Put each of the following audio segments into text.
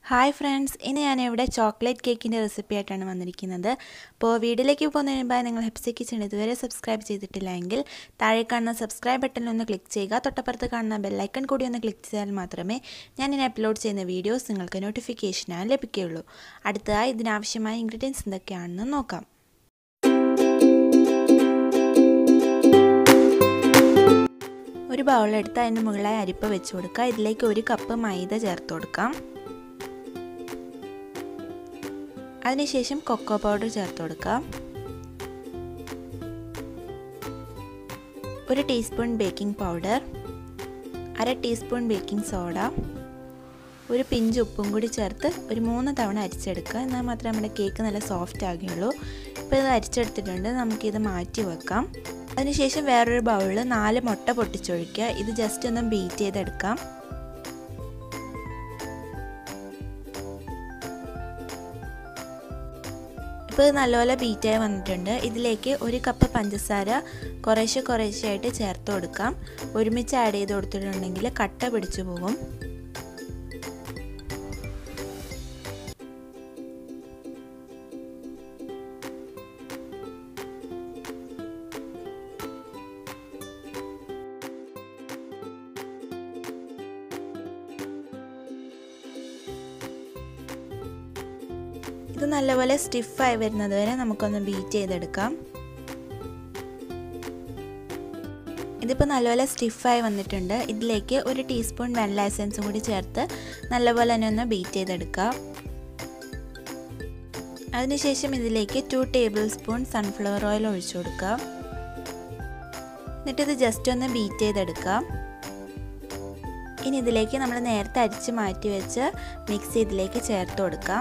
hi friends ഇന്ന് ഞാനിവിടെ chocolate കേക്കിൻ്റെ റെസിപ്പി ആയിട്ടാണ് വന്നിരിക്കുന്നത് അപ്പോൾ വീഡിയോയിലേക്ക് പോകുന്നതിന് മുമ്പായി നിങ്ങൾ ഹെപ്സി കിച്ചൺ ഇതുവരെ സബ്സ്ക്രൈബ് ചെയ്തിട്ടില്ല എങ്കിൽ താഴെ കാണുന്ന സബ്സ്ക്രൈബ് ബട്ടണിൽ ഒന്ന് ക്ലിക്ക് ചെയ്യുക തൊട്ടപ്പുറത്ത് കാണുന്ന ബെല്ലൈക്കൺ കൂടി ഒന്ന് ക്ലിക്ക് ചെയ്താൽ മാത്രമേ ഞാൻ ഇനി അപ്ലോഡ് ചെയ്യുന്ന വീഡിയോസ് നിങ്ങൾക്ക് നോട്ടിഫിക്കേഷനായി ലഭിക്കുകയുള്ളൂ അടുത്തതായി ഇതിനാവശ്യമായ ഇൻഗ്രീഡിയൻസ് എന്തൊക്കെയാണെന്ന് നോക്കാം ഒരു ബൗളെടുത്ത് അതിന് മുകളിലായി അരിപ്പ വെച്ച് കൊടുക്കുക ഇതിലേക്ക് ഒരു കപ്പ് മൈദ ചേർത്ത് കൊടുക്കാം അതിനുശേഷം കൊക്കോ പൗഡർ ചേർത്ത് കൊടുക്കാം ഒരു ടീസ്പൂൺ ബേക്കിംഗ് പൗഡർ അര ടീസ്പൂൺ ബേക്കിംഗ് സോഡ ഒരു പിഞ്ച് ഉപ്പും കൂടി ചേർത്ത് ഒരു മൂന്ന് തവണ അരിച്ചെടുക്കുക എന്നാൽ മാത്രമേ നമ്മുടെ കേക്ക് നല്ല സോഫ്റ്റ് ആകുകയുള്ളൂ ഇപ്പോൾ ഇത് അരിച്ചെടുത്തിട്ടുണ്ട് നമുക്കിത് മാറ്റി വെക്കാം അതിനുശേഷം വേറൊരു ബൗളിൽ നാല് മുട്ട പൊട്ടിച്ചൊഴിക്കുക ഇത് ജസ്റ്റ് ഒന്ന് ബീറ്റ് ചെയ്തെടുക്കാം ഇപ്പോൾ ഇത് നല്ലപോലെ ബീറ്റായി വന്നിട്ടുണ്ട് ഇതിലേക്ക് ഒരു കപ്പ് പഞ്ചസാര കുറേശ്ശെ കുറേശ്ശെ ആയിട്ട് ചേർത്ത് കൊടുക്കാം ഒരുമിച്ച് ആഡ് ചെയ്ത് കൊടുത്തിട്ടുണ്ടെങ്കിൽ കട്ട പിടിച്ചു പോകും ഇത് നല്ലപോലെ സ്റ്റിഫായി വരുന്നത് വരെ നമുക്കൊന്ന് ബീറ്റ് ചെയ്തെടുക്കാം ഇതിപ്പോൾ നല്ലപോലെ സ്റ്റിഫായി വന്നിട്ടുണ്ട് ഇതിലേക്ക് ഒരു ടീസ്പൂൺ വെള്ള എസൻസും കൂടി ചേർത്ത് നല്ലപോലെ തന്നെ ഒന്ന് ബീറ്റ് ചെയ്തെടുക്കാം അതിനുശേഷം ഇതിലേക്ക് two tablespoon sunflower oil ഒഴിച്ചു കൊടുക്കാം എന്നിട്ട് ഇത് ജസ്റ്റ് ഒന്ന് ബീറ്റ് ചെയ്തെടുക്കാം ഇനി ഇതിലേക്ക് നമ്മൾ നേരത്തെ അരിച്ച് മാറ്റി വെച്ച് മിക്സ് ഇതിലേക്ക് ചേർത്ത് കൊടുക്കാം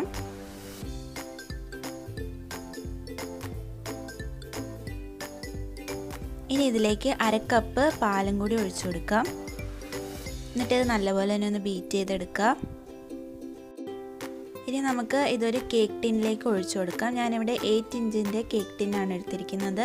ഇനി ഇതിലേക്ക് അരക്കപ്പ് പാലും കൂടി ഒഴിച്ചു കൊടുക്കാം എന്നിട്ട് ഇത് നല്ലപോലെ തന്നെ ഒന്ന് ബീറ്റ് ചെയ്തെടുക്കാം ഇനി നമുക്ക് ഇതൊരു കേക്ക് ടിന്നിലേക്ക് ഒഴിച്ചു കൊടുക്കാം ഞാനിവിടെ എയ്റ്റ് ഇഞ്ചിൻ്റെ കേക്ക് ടിന്നാണ് എടുത്തിരിക്കുന്നത്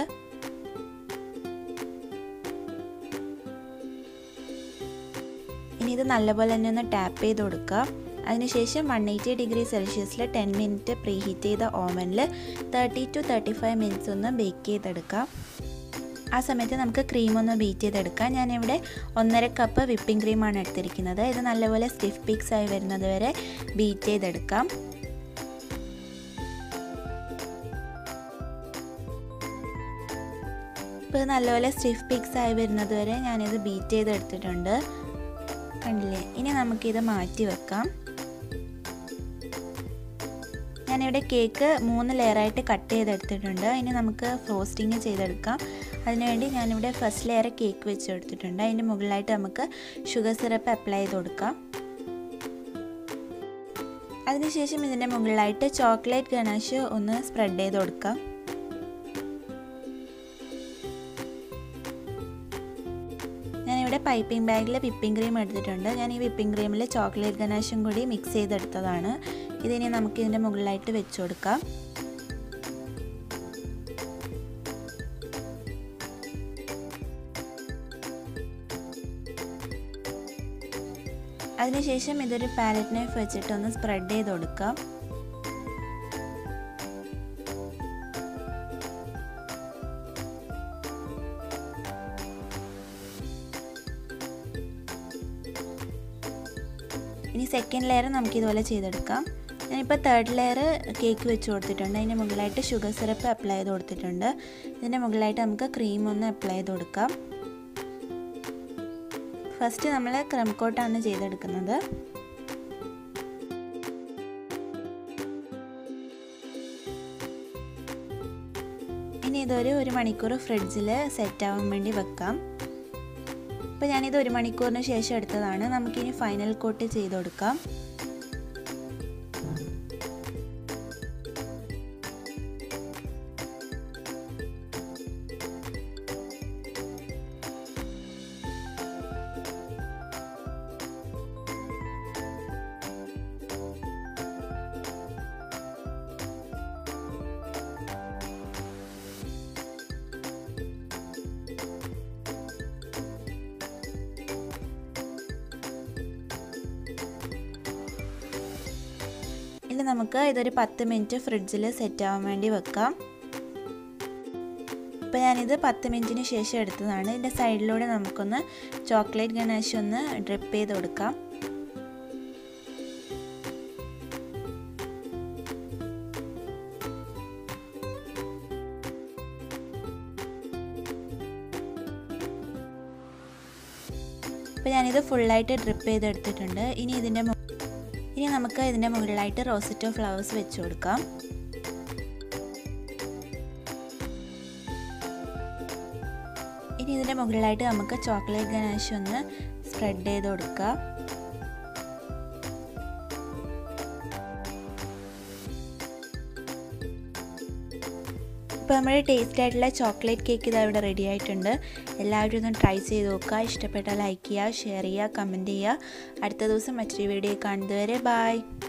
ഇനി ഇത് നല്ലപോലെ തന്നെ ഒന്ന് ടാപ്പ് ചെയ്ത് കൊടുക്കുക അതിനുശേഷം വൺ എയ്റ്റി ഡിഗ്രി സെൽഷ്യസിൽ ടെൻ മിനിറ്റ് പ്രീ ഹീറ്റ് ചെയ്ത ഓവനിൽ thirty two thirty five minutes ഒന്ന് ബേക്ക് ചെയ്തെടുക്കാം ആ സമയത്ത് നമുക്ക് ക്രീം ഒന്ന് ബീറ്റ് ചെയ്തെടുക്കാം ഞാനിവിടെ ഒന്നര കപ്പ് വിപ്പിംഗ് ക്രീമാണ് എടുത്തിരിക്കുന്നത് ഇത് നല്ലപോലെ സ്റ്റിഫ് പീക്സ് ആയി വരുന്നത് വരെ ബീറ്റ് ചെയ്തെടുക്കാം ഇപ്പോൾ നല്ലപോലെ സ്റ്റിഫ് പീക്സ് ആയി വരുന്നത് വരെ ഞാനിത് ബീറ്റ് ചെയ്തെടുത്തിട്ടുണ്ട് കണ്ടില്ലേ ഇനി നമുക്കിത് മാറ്റി വെക്കാം ഞാനിവിടെ കേക്ക് മൂന്ന് ലെയറായിട്ട് കട്ട് ചെയ്തെടുത്തിട്ടുണ്ട് ഇനി നമുക്ക് ഫ്രോസ്റ്റിങ് ചെയ്തെടുക്കാം അതിനുവേണ്ടി ഞാനിവിടെ ഫസ്റ്റ് ലെയർ കേക്ക് വെച്ച് കൊടുത്തിട്ടുണ്ട് അതിൻ്റെ മുകളിലായിട്ട് നമുക്ക് ഷുഗർ സിറപ്പ് അപ്ലൈ ചെയ്ത് കൊടുക്കാം അതിനുശേഷം ഇതിൻ്റെ മുകളിലായിട്ട് ചോക്ലേറ്റ് ഗണാഷ് ഒന്ന് സ്പ്രെഡ് ചെയ്ത് കൊടുക്കാം ഞാനിവിടെ പൈപ്പിംഗ് ബാഗിൽ വിപ്പിംഗ് ക്രീം എടുത്തിട്ടുണ്ട് ഞാൻ ഈ വിപ്പിംഗ് ക്രീമിൽ ചോക്ലേറ്റ് ഗനാഷും കൂടി മിക്സ് ചെയ്തെടുത്തതാണ് ഇതിനി നമുക്ക് ഇതിൻ്റെ മുകളിലായിട്ട് വെച്ച് കൊടുക്കാം അതിനുശേഷം ഇതൊരു പാലറ്റ് നൈഫ് വെച്ചിട്ട് ഒന്ന് സ്പ്രെഡ് ചെയ്ത് കൊടുക്കാം ഇനി സെക്കൻഡ് ലെയർ നമുക്ക് ഇതുപോലെ ചെയ്തെടുക്കാം ഞാനിപ്പോൾ തേർഡ് ലെയർ കേക്ക് വെച്ച് കൊടുത്തിട്ടുണ്ട് അതിൻ്റെ മുകളിലായിട്ട് ഷുഗർ സിറപ്പ് അപ്ലൈ ചെയ്ത് കൊടുത്തിട്ടുണ്ട് ഇതിൻ്റെ മുകളിലായിട്ട് നമുക്ക് ക്രീം ഒന്ന് അപ്ലൈ ചെയ്ത് കൊടുക്കാം ഫസ്റ്റ് നമ്മൾ ക്രം കോട്ടാണ് ചെയ്തെടുക്കുന്നത് ഇനി ഇതൊരു ഒരു മണിക്കൂർ ഫ്രിഡ്ജിൽ സെറ്റ് ആവാൻ വേണ്ടി വെക്കാം അപ്പോൾ ഞാനിത് ഒരു മണിക്കൂറിന് ശേഷം എടുത്തതാണ് നമുക്കിനി ഫൈനൽ കോട്ട് ചെയ്ത് കൊടുക്കാം ഇനി നമുക്ക് ഇതൊരു പത്ത് മിനിറ്റ് ഫ്രിഡ്ജിൽ സെറ്റ് ആവാൻ വേണ്ടി വെക്കാം ഇപ്പോൾ ഞാനിത് പത്ത് മിനിറ്റിന് ശേഷം എടുത്തതാണ് ഇതിൻ്റെ സൈഡിലൂടെ നമുക്കൊന്ന് ചോക്ലേറ്റ് ഗണേശ് ഒന്ന് ഡ്രിപ്പ് ചെയ്ത് കൊടുക്കാം ഇപ്പോൾ ഞാനിത് ഫുള്ളായിട്ട് ഡ്രിപ്പ് ചെയ്തെടുത്തിട്ടുണ്ട് ഇനി ഇതിൻ്റെ ഇനി നമുക്ക് ഇതിൻ്റെ മുകളിലായിട്ട് റോസറ്റോ ഫ്ലവേഴ്സ് വെച്ച് കൊടുക്കാം ഇനി ഇതിൻ്റെ മുകളിലായിട്ട് നമുക്ക് ചോക്ലേറ്റ് ഗനാഷ് ഒന്ന് സ്പ്രെഡ് ചെയ്ത് കൊടുക്കാം ഇപ്പോൾ നമ്മുടെ ടേസ്റ്റ് ആയിട്ടുള്ള ചോക്ലേറ്റ് കേക്ക് ഇതാ ഇവിടെ റെഡി ആയിട്ടുണ്ട് എല്ലാവരും ഒന്ന് ട്രൈ ചെയ്ത് നോക്കുക ഇഷ്ടപ്പെട്ടാൽ ലൈക്ക് ചെയ്യുക ഷെയർ ചെയ്യുക കമൻറ്റ് ചെയ്യുക അടുത്ത ദിവസം മറ്റൊരു വീഡിയോ കാണുന്നതുവരെ ബായ്